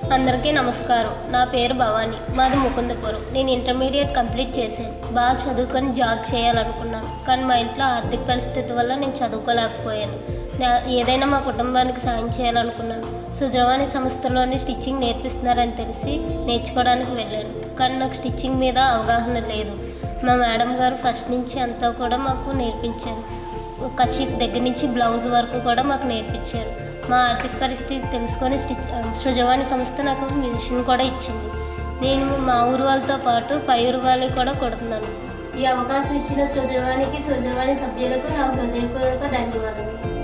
అందరికీ నమస్కారం నా పేరు భవాని మాది ముకుందపురం నేను ఇంటర్మీడియట్ కంప్లీట్ చేశాను బాగా చదువుకొని జాబ్ చేయాలనుకున్నాను కానీ మా ఇంట్లో ఆర్థిక పరిస్థితి వల్ల నేను చదువుకోలేకపోయాను నా- ఏదైనా మా కుటుంబానికి సాయం చేయాలనుకున్నాను సుజవాణి సంస్థలోని స్టిచ్చింగ్ నేర్పిస్తున్నారని తెలిసి నేర్చుకోవడానికి వెళ్ళాను కానీ నాకు స్టిచ్చింగ్ మీద అవగాహన లేదు మా మేడం గారు ఫస్ట్ నుంచి అంతా కూడా మాకు నేర్పించారు కచీఫ్ దగ్గర నుంచి బ్లౌజ్ వరకు కూడా మాకు నేర్పించారు మా ఆర్థిక పరిస్థితి తెలుసుకొని స్టిచ్ సృజవాణి సంస్థ నాకు మిషన్ కూడా ఇచ్చింది నేను మా ఊరు వాళ్ళతో పాటు పై ఊరు వాళ్ళకి కూడా కొడుతున్నాను ఈ అవకాశం ఇచ్చిన సృజవాణికి సృజవాణి సభ్యులకు నా హృదయపూర్వక ధన్యవాదాలు